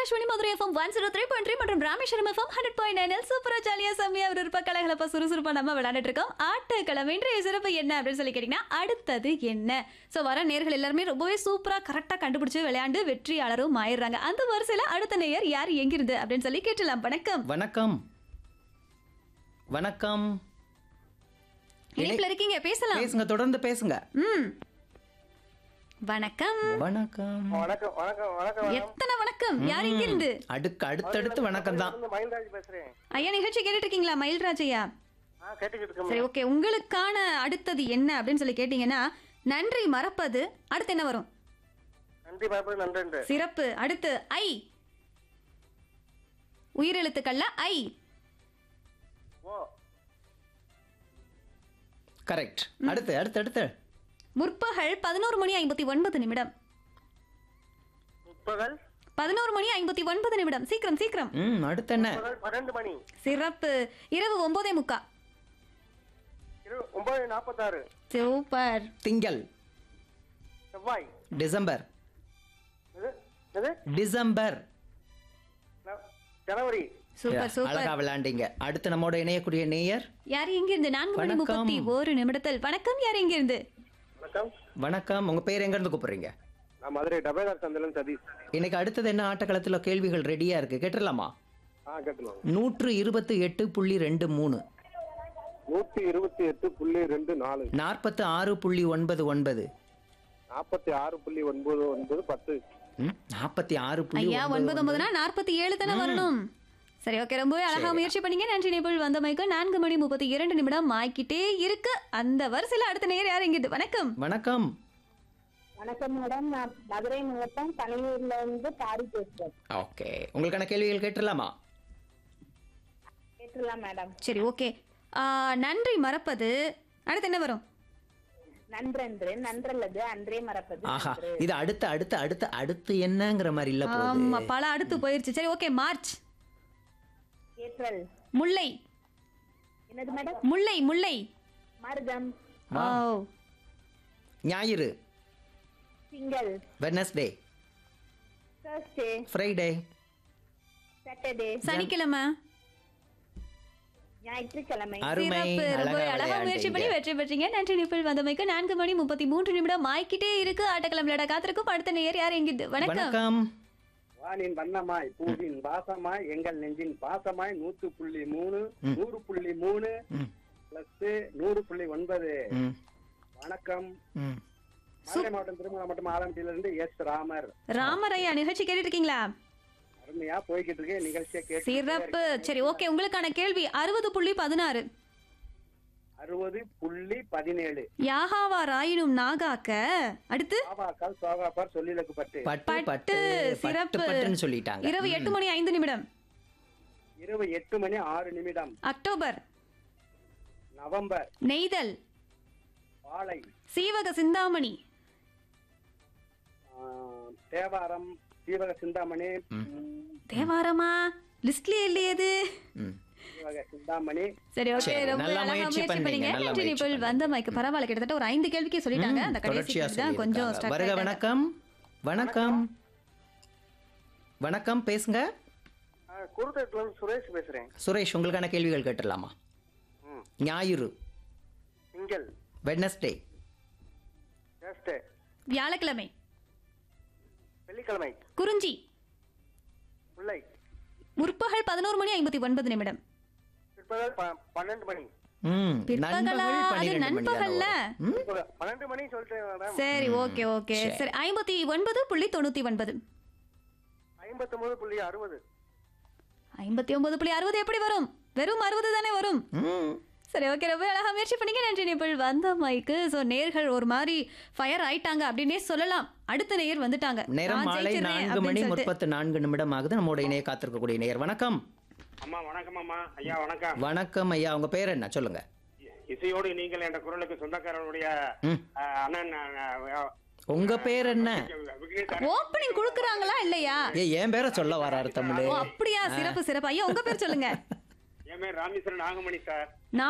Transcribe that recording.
Akashvani Madurai FM one zero three point three மற்றும் Rameswaram FM hundred point nine சூப்பரா ஜாலியா செம்மையா ஒரு இருப்ப கலகலப்பா சுறுசுறுப்பா நம்ம விளையாண்டுட்டு இருக்கோம் ஆட்டக்கிழமை இன்றைய சிறப்பு என்ன அப்படின்னு சொல்லி கேட்டீங்கன்னா அடுத்தது என்ன ஸோ வர நேர்கள் எல்லாருமே ரொம்பவே சூப்பரா கரெக்டாக கண்டுபிடிச்சு விளையாண்டு வெற்றியாளரும் ஆயிடுறாங்க அந்த வரிசையில் அடுத்த நேயர் யார் எங்கிருந்து அப்படின்னு சொல்லி கேட்டலாம் வணக்கம் வணக்கம் வணக்கம் இணைப்பில் இருக்கீங்க பேசலாம் பேசுங்க தொடர்ந்து பேசுங்க ம் வணக்கம் வணக்கம் வணக்கம் வணக்கம் வணக்கம் மேடம் எத்தனை வணக்கம் யார் எங்கிருந்து அடுக்கு அடுத்தடுத்து வணக்கம் தான் இருந்து மயில்ராஜ் பேசுறேன் ஐயா நிகழ்ச்சி கேட்டுட்டு இருக்கீங்களா மயில்ராஜ் ஐயா ஆ கேட்டுக்கிட்டு இருக்கேன் சரி ஓகே உங்களுக்கான அடுத்தது என்ன அப்படின்னு சொல்லி கேட்டீங்கன்னா நன்றி மறப்பது அடுத்து என்ன வரும் நன்றி பாப்பா நன்றி சிறப்பு அடுத்து ஐ உயிரெழுத்துக்கள்ல ஐ ஓ கரெக்ட் அடுத்து அடுத்து அடுத்து முற்பகல் பதினோரு மணி ஐம்பத்தி ஒன்பது நிமிடம் முப்பகல் பதினோரு மணி ஐம்பத்தி ஒன்பது நிமிடம் சீக்கிரம் சீக்கிரம் ம் அடுத்து என்ன முப்பகல் பன்னெண்டு மணி சிறப்பு இரவு ஒன்பதே முக்கா இரு ஒன்பது நாற்பத்தாறு சூப்பர் திங்கள் செவ்வாய் டிசம்பர் இது இது டிசம்பர் ந- ஜனவரி சூப்பர் சூப்பர் அழகா விளையாண்டீங்க அடுத்து நம்மோட இணையக்கூடிய நேயர் யார் எங்கிருந்து நான்கு மணி வணக்கம். முப்பத்தி ஒரு நிமிடத்தில் வணக்கம் யார் எங்கிருந்து வணக்கம் வணக்கம் உங்க பேர் எங்க இருந்து கூப்பிடுறீங்க நான் மதுரை டபேதார் சந்திரன் சதீஷ் இன்னைக்கு அடுத்தது என்ன ஆட்டக்களத்துல கேள்விகள் ரெடியா இருக்கு கேட்டுடலாமா ஆ கேட்டுலாம் நூற்று இருபத்தி எட்டு புள்ளி ரெண்டு மூணு நூத்தி இருபத்தி எட்டு புள்ளி ரெண்டு நாலு நாற்பத்து ஆறு புள்ளி ஒன்பது ஒன்பது நாற்பத்தி ஆறு புள்ளி ஒன்பது ஒன்பது பத்து நாற்பத்தி ஆறு புள்ளி ஐயா ஒன்பது ஒன்பதுனா நாற்பத்தி ஏழு தானே வரணும் சரி ஓகே ரொம்பவே அழகா முயற்சி பண்ணீங்க நன்றி நிபுள் வந்தமைக்கு நான்கு மணி முப்பத்தி இரண்டு நிமிடம் ஆக்கிட்டே இருக்கு அந்த வரிசையில அடுத்த நேர் யார் எங்கிட்டு வணக்கம் வணக்கம் வணக்கம் மேடம் நான் மதுரை மாவட்டம் பனையூர்ல இருந்து பாரி பேசுறேன் ஓகே உங்களுக்கான கேள்விகள் கேட்டுடலாமா கேட்டுலாம் மேடம் சரி ஓகே நன்றி மறப்பது அடுத்து என்ன வரும் நன்றன்று நன்றல்லது அன்றே மறப்பது ஆஹா நன்று. இது அடுத்து அடுத்து அடுத்து அடுத்து என்னங்கிற மாதிரி இல்ல போகுது ஆமா பல அடுத்து போயிருச்சு சரி ஓகே மார்ச் ஏப்ரல் முல்லை என்னது மேடம் முல்லை முல்லை மருதம் ஓ ஞாயிறு திங்கள் வெனஸ்டே தேர்ஸ்டே ஃப்ரைடே சாட்டர்டே சனிக்கிழமை ஞாயிற்றுக்கிழமை அருமை சிறப்பு ரொம்பவே அழகா அழகா முயற்சி பண்ணி விளையாண்டீங்க. வெற்றி பெற்றீங்க நன்றி நிபிள் வந்தமைக்கு நான்கு மணி முப்பத்தி மூன்று நிமிடம் ஆய்க்கிட்டே இருக்கு ஆட்டக்கிழமை விளையாட காத்திருக்கும் அடுத்த நேர் யார் எங்கிட்டு வணக்கம் வணக்கம் வானின் வண்ணமாய் பூவின் வாசமாய் எங்கள் நெஞ்சின் பாசமாய் நூத்து புள்ளி மூணு நூறு புள்ளி மூணு ம், பிளஸ் நூறு புள்ளி ஒன்பது ம், வணக்கம் ம். மதுரை மாவட்டம் திருமண மட்டும் ஆலம்பட்டியில இருந்து எஸ் ராமர் ராமரையா நிகழ்ச்சி கேட்டுட்டு இருக்கீங்களா அருமையா போய்கிட்டு இருக்கு நிகழ்ச்சியை கேட்டு சிறப்பு சரி ஓகே உங்களுக்கான கேள்வி அறுபது புள்ளி பதினாறு அறுபது புள்ளி பதினேழு யாகாவா ராயினும் நாகாக்க அடுத்து ஆவாக்கால் சோகாப்பார் சொல்லிலக்குப்பட்டு பட்டு பட்டு பட்டு பட்டு சிறப்பு பட்டுன்னு சொல்லிட்டாங்க இரவு எட்டு மணி ஐந்து நிமிடம் இரவு எட்டு மணி ஆறு நிமிடம் அக்டோபர் நவம்பர் நெய்தல் பாலை சீவக சிந்தாமணி ஆஹ், தேவாரம் சீவக சிந்தாமணி ம், தேவாரமா லிஸ்ட்லயே இல்லையே இது ம். சீவக சிந்தாமணி சரி ஓகே சரி, ரொம்ப நல்லா அழகா முயற்சி முயற்சி பண்ணீங்க, பண்ணீங்க நல்லா நன்றி முயற்சி நிபிள் பண்ணீங்க. வந்த மைக்கு பரவாயில்ல கிட்டத்தட்ட ஒரு ஐந்து கேள்விக்கு சொல்லிட்டாங்க அந்த கடைசி தொடர்ச்சியா கேள்வி தான் கொஞ்சம் சொல்லியிருக்காங்க. stuck வருக ஆயிட்டாங்க. வணக்கம் வணக்கம் வணக்கம் பேசுங்க குருத்தட்டுல இருந்து சுரேஷ் பேசுறேன் சுரேஷ் உங்களுக்கான கேள்விகள் கேட்டுடலாமா ம். ஞாயிறு திங்கள் வெட்னஸ்டே தேர்ஸ்டே வியாழக்கிழமை வெள்ளிக்கிழமை குறிஞ்சி முல்லை முற்பகல் பதினோரு மணி ஐம்பத்தி ஒன்பது நிமிடம் பிற்பகல் ப- பன்னெண்டு மணி ம் பிற்பகலா நண்பகல் அது பன்னிரெண்டு மணி நண்பகல்ல ம் பிற்பகல் பன்னெண்டு மணி சொல்லிட்டேன் மேடம் சரி ஓகே ஓகே சரி. சரி ஐம்பத்தி ஒன்பது புள்ளி தொண்ணூத்தி ஒன்பது ஐம்பத்தொன்பது புள்ளி அறுபது ஐம்பத்தி ஒன்பது புள்ளி அறுபது எப்படி வரும் வெறும் அறுபது தானே வரும் ம் சரி ஓகே ரொம்ப அழகா முயற்சி பண்ணீங்க நன்றி நிபிள் வந்த மைக்கு ஸோ நேர்கள் ஒரு மாதிரி ஃபயர் ஆயிட்டாங்க அப்படின்னே சொல்லலாம் அடுத்த நேயர் வந்துட்டாங்க நேரம் நான் மாலை ஜெயிச்சிடுறேன் நான்கு அப்படின்னு மணி சொல்லிட்டு. முப்பத்து நான்கு நிமிடம் ஆகுது நம்மோட இணைய காத்திருக்கக்கூடிய நேயர் வணக்கம் அம்மா வணக்கம் அம்மா ஐயா வணக்கம் வணக்கம் ஐயா உங்க பேர் என்ன சொல்லுங்க இசையோடு நீங்கள் என்ற குரலுக்கு சொந்தக்காரருடைய ம். அஹ், அண்ணன் அஹ், உங்க பேர் என்ன விக்னேஷ் ஓப்பனிங் கொடுக்குறாங்களா இல்லையா ஏ என் பேரை சொல்ல வராரு தமிழ் ஓ அப்படியா சிறப்பு சிறப்பு ஐயா உங்க பேர் சொல்லுங்க என் பேர் ராமேஸ்வரன் நாகமணி சார் நான்